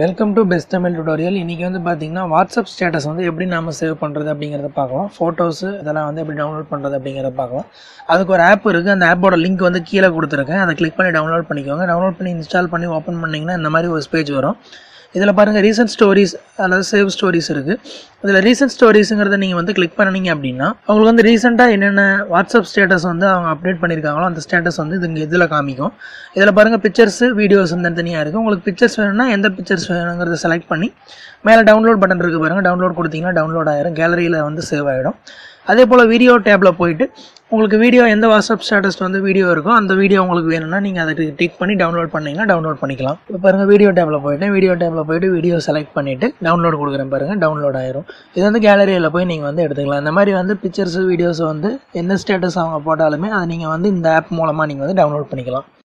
welcome to best Tamil tutorial இன்றைக்கி வந்து பார்த்தீங்கன்னா வாட்ஸ்அப் ஸ்டேட்டஸ் வந்து எப்படி நாம சேவ் பண்ணுறது அப்படிங்கிறத பார்க்கலாம் ஃபோட்டோஸு இதெல்லாம் வந்து எப்படி டவுன்லோட் பண்ணுறது அப்படிங்கிறத பார்க்கலாம் அதுக்கு ஒரு ஆப் இருக்குது அந்த ஆப்போட லிங்க் வந்து கீழே கொடுத்துருக்கேன் அதை கிளிக் பண்ணி டவுன்லோட் பண்ணிக்கோங்க டவுன்லோட் பண்ணி இன்ஸ்டால் பண்ணி ஓப்பன் பண்ணிங்கன்னா இந்த மாதிரி ஒரு பேஜ் வரும் இதில் பாருங்கள் ரீசன்ட் ஸ்டோரிஸ் அதாவது சேவ் ஸ்டோரிஸ் இருக்குது இதில் ரீசன்ட் ஸ்டோரிஸுங்கிறத நீங்கள் வந்து கிளிக் பண்ணீங்க அப்படின்னா உங்களுக்கு வந்து ரீசெண்டாக என்னென்ன வாட்ஸ்அப் ஸ்டேட்டஸ் வந்து அவங்க அப்டேட் பண்ணியிருக்காங்களோ அந்த ஸ்டேட்டஸ் வந்து இது இங்கே இதில் காமிக்கும் இதில் பாருங்கள் பிக்சர்ஸு வீடியோஸ் வந்து தனியாக இருக்குது உங்களுக்கு பிக்சர்ஸ் வேணும்னா எந்த பிக்சர்ஸ் வேணுங்கிறத செலக்ட் பண்ணி மேலே டவுன்லோட் பட்டன் இருக்குது பாருங்கள் டவுன்லோட் கொடுத்தீங்கன்னா டவுன்லோட் ஆயிரும் கேலரியில் வந்து சேவ் ஆகிடும் அதே போல் வீடியோ டேப்பில் போயிட்டு உங்களுக்கு வீடியோ எந்த வாட்ஸ்அப் ஸ்டேட்டஸ் வந்து வீடியோ இருக்கோ அந்த வீடியோ உங்களுக்கு வேணும்னா நீங்கள் அதை டிக் பண்ணி டவுன்லோட் பண்ணீங்கன்னா டவுன்லோட் பண்ணிக்கலாம் இப்போ பாருங்கள் வீடியோ டேப்பில் போயிட்டு வீடியோ டேப்பில் போயிட்டு வீடியோ செலக்ட் பண்ணிவிட்டு டவுன்லோட் கொடுக்குறேன் பாருங்கள் டவுன்லோட் ஆயிரும் இது வந்து கேலரியில் போய் நீங்கள் வந்து எடுத்துக்கலாம் இந்த மாதிரி வந்து பிக்சர்ஸ் வீடியோஸ் வந்து எந்த ஸ்டேட்டஸ் அவங்க போட்டாலுமே அதை நீங்கள் வந்து இந்த ஆப் மூலமாக நீங்கள் வந்து டவுன்லோட் பண்ணிக்கலாம்